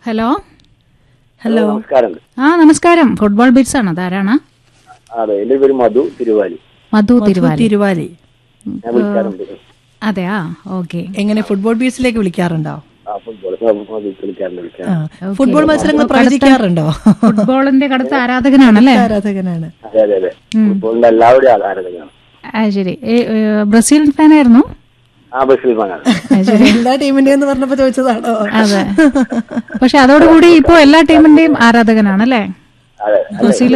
Hello hello നമസ്കാരം ആ നമസ്കാരം ഫുട്ബോൾ ബീറ്റ്സ് ആണ് അതാരാണ് അതെ എന്റെ പേര് മധു തിരുവാലി മധു തിരുവാലി തിരുവാലി ഞാൻ വിളിക്കാറുണ്ട് അതെയാ ഓക്കെ എങ്ങനെ ഫുട്ബോൾ ബീച്ചിലേക്ക് വിളിക്കാറുണ്ടോ ആ ഫുട്ബോൾ വിളിക്കാറുണ്ട് ആ. വിളിക്കാറുണ്ട് ഫുട്ബോൾ മത്സരങ്ങൾ പ്രവചിക്കാറുണ്ടോ ഫുട്ബോളിന്റെ കടുത്ത ആരാധകനാണല്ലേ ആരാധകനാണ് അതെ അതെ അതെ ഫുട്ബോളിന്റെ എല്ലാവരുടെയും ആധാരതയാണ് ആ ശരി ഏ, ഏ, ബ്രസീൽ ഫാനായിരുന്നു ആ ബസ്സിൽ വാങ്ങാൻ എല്ലാ ടീമിന്റെയും എന്ന് പറഞ്ഞപ്പോ ചോദിച്ചതാണോ അതെ പക്ഷെ അതോടുകൂടി ഇപ്പോ എല്ലാ ടീമിന്റെയും ആരാധകനാണല്ലേ അതെ ബ്രസീൽ